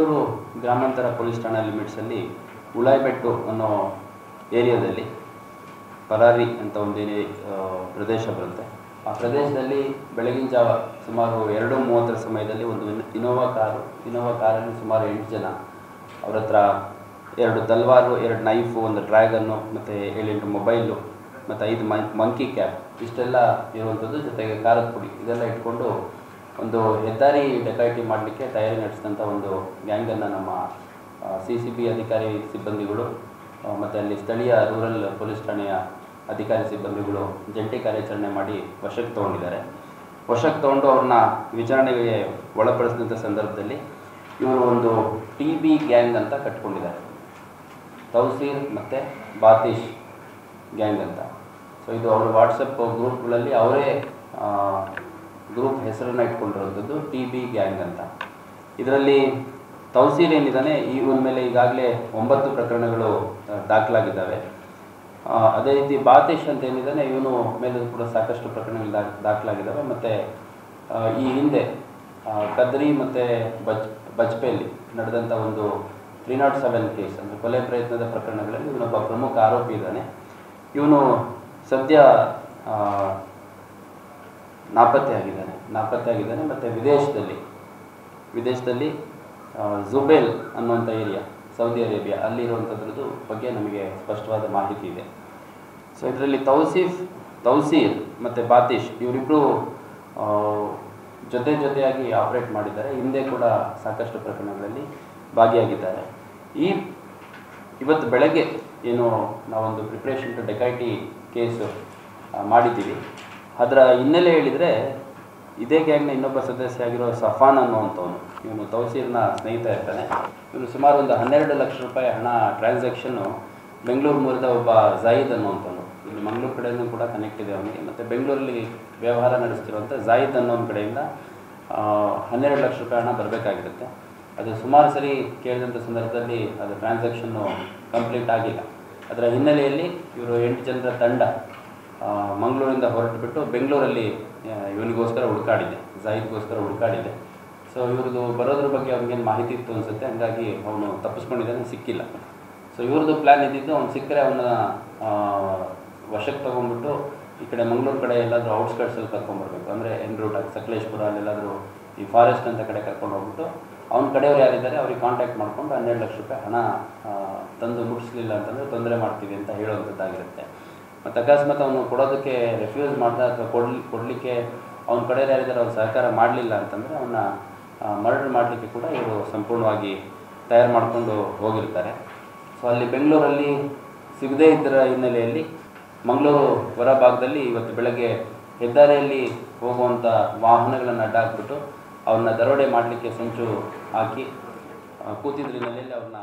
ಬೆಂಗಳೂರು ಗ್ರಾಮಾಂತರ ಪೊಲೀಸ್ ಠಾಣಾ ಲಿಮಿಟ್ಸಲ್ಲಿ ಉಳಾಯ್ಬೆಟ್ಟು ಅನ್ನೋ ಏರಿಯಾದಲ್ಲಿ ಪರಾರಿ ಅಂತ ಒಂದು ಏರಿ ಆ, ಪ್ರದೇಶ ಬರುತ್ತೆ ಆ ಪ್ರದೇಶದಲ್ಲಿ ಬೆಳಗಿನ ಜಾವ ಸುಮಾರು ಎರಡು ಮೂವತ್ತರ ಸಮಯದಲ್ಲಿ ಒಂದು ಇನ್- ಇನೋವಾ ಕಾರು ಇನೋವಾ ಕಾರಲ್ಲಿ ಸುಮಾರು ಎಂಟು ಜನ ಅವ್ರ ಹತ್ರ ಎರಡು ತಲ್ವಾರು ಎರಡು ನೈಫು ಒಂದು ಡ್ರ್ಯಾಗನ್ನು ಮತ್ತು ಏಳೆಂಟು ಮೊಬೈಲು ಮತ್ತು ಐದು ಮಂ ಮಂಕಿ ಕ್ಯಾಪ್ ಇಷ್ಟೆಲ್ಲ ಇರುವಂಥದ್ದು ಜೊತೆಗೆ ಖಾರದ ಪುಡಿ ಇದೆಲ್ಲ ಇಟ್ಕೊಂಡು ಒಂದು ಹೆದ್ದಾರಿ ಡಕಾಯಿತಿ ಮಾಡಲಿಕ್ಕೆ ತಯಾರಿ ನಡೆಸಿದಂಥ ಒಂದು ಗ್ಯಾಂಗನ್ನು ನಮ್ಮ ಸಿ ಸಿ ಬಿ ಅಧಿಕಾರಿ ಸಿಬ್ಬಂದಿಗಳು ಮತ್ತು ಅಲ್ಲಿ ಸ್ಥಳೀಯ ರೂರಲ್ ಪೊಲೀಸ್ ಠಾಣೆಯ ಅಧಿಕಾರಿ ಸಿಬ್ಬಂದಿಗಳು ಜಂಟಿ ಕಾರ್ಯಾಚರಣೆ ಮಾಡಿ ವಶಕ್ಕೆ ತೊಗೊಂಡಿದ್ದಾರೆ ವಶಕ್ಕೆ ತೊಗೊಂಡು ಅವ್ರನ್ನ ವಿಚಾರಣೆಗೆ ಒಳಪಡಿಸಿದಂಥ ಸಂದರ್ಭದಲ್ಲಿ ಇವರು ಒಂದು ಟಿ ಬಿ ಗ್ಯಾಂಗ್ ಅಂತ ಕಟ್ಕೊಂಡಿದ್ದಾರೆ ತೌಸೀರ್ ಮತ್ತು ಬಾತೀಶ್ ಗ್ಯಾಂಗ್ ಅಂತ ಸೊ ಇದು ಅವರು ವಾಟ್ಸಪ್ ಗ್ರೂಪ್ಗಳಲ್ಲಿ ಅವರೇ ಗ್ರೂಪ್ ಹೆಸರನ್ನು ಇಟ್ಕೊಂಡಿರುವಂಥದ್ದು ಟಿ ಬಿ ಗ್ಯಾಂಗ್ ಅಂತ ಇದರಲ್ಲಿ ತೌಸೀರ್ ಏನಿದ್ದಾನೆ ಇವನ ಮೇಲೆ ಈಗಾಗಲೇ ಒಂಬತ್ತು ಪ್ರಕರಣಗಳು ಆ, ದಾಖಲಾಗಿದ್ದಾವೆ ಆ, ಅದೇ ರೀತಿ ಬಾತೇಶ್ ಅಂತ ಏನಿದ್ದಾನೆ ಇವನು ಮೇಲೆ ಕೂಡ ಸಾಕಷ್ಟು ಪ್ರಕರಣಗಳು ದಾ ದಾಖಲಾಗಿದ್ದಾವೆ ಮತ್ತು ಈ ಹಿಂದೆ ಆ, ಕದ್ರಿ ಮತ್ತು ಬಜ್ ಬಜ್ಪೇಲಿ ನಡೆದಂಥ ಒಂದು ತ್ರೀ ನಾಟ್ ಸೆವೆನ್ ಕೇಸ್ ಅಂದರೆ ಕೊಲೆ ಪ್ರಯತ್ನದ ಪ್ರಕರಣಗಳಲ್ಲಿ ಇವನೊಬ್ಬ ಪ್ರಮುಖ ಆರೋಪಿ ಇದ್ದಾನೆ ಇವನು ಸದ್ಯ ಆ, ನಾಪತ್ತೆ ಆಗಿದ್ದಾನೆ ನಾಪತ್ತೆ ಆಗಿದ್ದಾನೆ ಮತ್ತು ವಿದೇಶದಲ್ಲಿ ವಿದೇಶದಲ್ಲಿ ಆ, ಜುಬೇಲ್ ಅನ್ನುವಂಥ ಏರಿಯಾ ಸೌದಿ ಅರೇಬಿಯಾ ಅಲ್ಲಿರುವಂಥದ್ರದ್ದು ಬಗ್ಗೆ ನಮಗೆ ಸ್ಪಷ್ಟವಾದ ಮಾಹಿತಿ ಇದೆ ಸೊ ಇದರಲ್ಲಿ ತೌಸೀಫ್ ತೌಸೀರ್ ಮತ್ತು ಬಾತೀಶ್ ಇವರಿಬ್ಬರು ಜೊತೆ ಜೊತೆಯಾಗಿ ಆಪರೇಟ್ ಮಾಡಿದ್ದಾರೆ ಹಿಂದೆ ಕೂಡ ಸಾಕಷ್ಟು ಪ್ರಕರಣಗಳಲ್ಲಿ ಭಾಗಿಯಾಗಿದ್ದಾರೆ ಈ ಇವತ್ತು ಬೆಳಗ್ಗೆ ಏನು ನಾವೊಂದು ಪ್ರಿಪ್ರೇಷನ್ ಟು ಡೆಕೈಟಿ ಕೇಸು ಆ, ಮಾಡಿದ್ದೀವಿ ಅದರ ಹಿನ್ನೆಲೆ ಹೇಳಿದರೆ ಇದೇ ಗ್ಯಾಂಗ್ನ ಇನ್ನೊಬ್ಬ ಸದಸ್ಯ ಆಗಿರೋ ಸಫಾನ್ ಅನ್ನುವಂಥವನು ಇವನು ತೌಸೀರ್ನ ಸ್ನೇಹಿತ ಇರ್ತಾನೆ ಇವನು ಸುಮಾರು ಒಂದು ಹನ್ನೆರಡು ಲಕ್ಷ ರೂಪಾಯಿ ಹಣ ಟ್ರಾನ್ಸಾಕ್ಷನ್ನು ಬೆಂಗಳೂರು ಮೂಲದ ಒಬ್ಬ ಜಾಯಿದ್ ಅನ್ನುವಂಥವನು ಇಲ್ಲಿ ಮಂಗಳೂರು ಕಡೆಯೂ ಕೂಡ ಕನೆಕ್ಟ್ ಇದೆ ಅವನಿಗೆ ಮತ್ತು ಬೆಂಗಳೂರಲ್ಲಿ ವ್ಯವಹಾರ ನಡೆಸ್ತಿರುವಂಥ ಜಾಯಿದ್ ಅನ್ನೋನ ಕಡೆಯಿಂದ ಆ, ಹನ್ನೆರಡು ಲಕ್ಷ ರೂಪಾಯಿ ಹಣ ಬರಬೇಕಾಗಿರುತ್ತೆ ಅದು ಸುಮಾರು ಸರಿ ಕೇಳಿದಂಥ ಸಂದರ್ಭದಲ್ಲಿ ಅದು ಟ್ರಾನ್ಸಾಕ್ಷನ್ನು ಕಂಪ್ಲೀಟ್ ಆಗಿಲ್ಲ ಅದರ ಹಿನ್ನೆಲೆಯಲ್ಲಿ ಇವರು ಎಂಟು ಜನರ ತಂಡ ಆ, ಮಂಗಳೂರಿಂದ ಹೊರಟುಬಿಟ್ಟು ಬೆಂಗಳೂರಲ್ಲಿ ಆ, ಇವನಿಗೋಸ್ಕರ ಹುಡುಕಾಡಿದೆ ಜಾಯಿದ್ಗೋಸ್ಕರ ಹುಡುಕಾಡಿದೆ ಸೊ ಇವ್ರದ್ದು ಬರೋದ್ರ ಬಗ್ಗೆ ಅವ್ನಿಗೇನು ಮಾಹಿತಿ ಇತ್ತು ಅನಿಸುತ್ತೆ ಹಂಗಾಗಿ ಅವನು ತಪ್ಪಿಸ್ಕೊಂಡಿದ್ದಾನೆ ಸಿಕ್ಕಿಲ್ಲ ಸೊ ಇವ್ರದ್ದು ಪ್ಲ್ಯಾನ್ ಇದ್ದಿದ್ದು ಅವ್ನು ಸಿಕ್ಕರೆ ಅವನ್ನ ವಶಕ್ಕೆ ತೊಗೊಂಡ್ಬಿಟ್ಟು ಈ ಕಡೆ ಮಂಗಳೂರು ಕಡೆ ಎಲ್ಲಾದರೂ ಔಟ್ಸ್ಕರ್ಟ್ಸಲ್ಲಿ ಕರ್ಕೊಂಬರ್ಬೇಕು ಅಂದರೆ ಎನ್ ರೂಟ್ ಆಗಿ ಸಕಲೇಶ್ಪುರ ಅಲ್ಲೆಲ್ಲಾದರೂ ಈ ಫಾರೆಸ್ಟ್ ಅಂತ ಕಡೆ ಕರ್ಕೊಂಡು ಹೋಗ್ಬಿಟ್ಟು ಅವ್ನ ಕಡೆಯವ್ರು ಯಾರಿದ್ದಾರೆ ಅವ್ರಿಗೆ ಕಾಂಟ್ಯಾಕ್ಟ್ ಮಾಡ್ಕೊಂಡು ಹನ್ನೆರಡು ಲಕ್ಷ ರೂಪಾಯಿ ಹಣ ಆ, ತಂದು ಮುಟ್ಟಿಸ್ಲಿಲ್ಲ ಅಂತಂದರೆ ತೊಂದರೆ ಮಾಡ್ತೀವಿ ಅಂತ ಹೇಳುವಂಥದ್ದಾಗಿರುತ್ತೆ ಮತ್ತು ಅಕಸ್ಮಾತ್ ಅವನು ಕೊಡೋದಕ್ಕೆ ರೆಫ್ಯೂಸ್ ಮಾಡ್ದ ಅಥವಾ ಕೊಡ್ಲಿ ಕೊಡಲಿಕ್ಕೆ ಅವ್ನ ಕಡೆ ಯಾರಿದ್ದಾರೆ ಅವ್ರು ಸಹಕಾರ ಮಾಡಲಿಲ್ಲ ಅಂತಂದರೆ ಅವನ್ನ ಮರ್ಡರ್ ಮಾಡಲಿಕ್ಕೆ ಕೂಡ ಇವರು ಸಂಪೂರ್ಣವಾಗಿ ತಯಾರು ಮಾಡಿಕೊಂಡು ಹೋಗಿರ್ತಾರೆ ಸೊ ಅಲ್ಲಿ ಬೆಂಗಳೂರಲ್ಲಿ ಸಿಗದೇ ಇದ್ದರ ಹಿನ್ನೆಲೆಯಲ್ಲಿ ಮಂಗಳೂರು ಹೊರ ಭಾಗದಲ್ಲಿ ಇವತ್ತು ಬೆಳಗ್ಗೆ ಹೆದ್ದಾರಿಯಲ್ಲಿ ಹೋಗುವಂಥ ವಾಹನಗಳನ್ನು ಅಡ್ಡ ಹಾಕ್ಬಿಟ್ಟು ಅವ್ರನ್ನ ದರೋಡೆ ಮಾಡಲಿಕ್ಕೆ ಸಂಚು ಹಾಕಿ ಆ, ಕೂತಿದ್ರ ಹಿನ್ನೆಲೆಯಲ್ಲಿ ಅವ್ರನ್ನ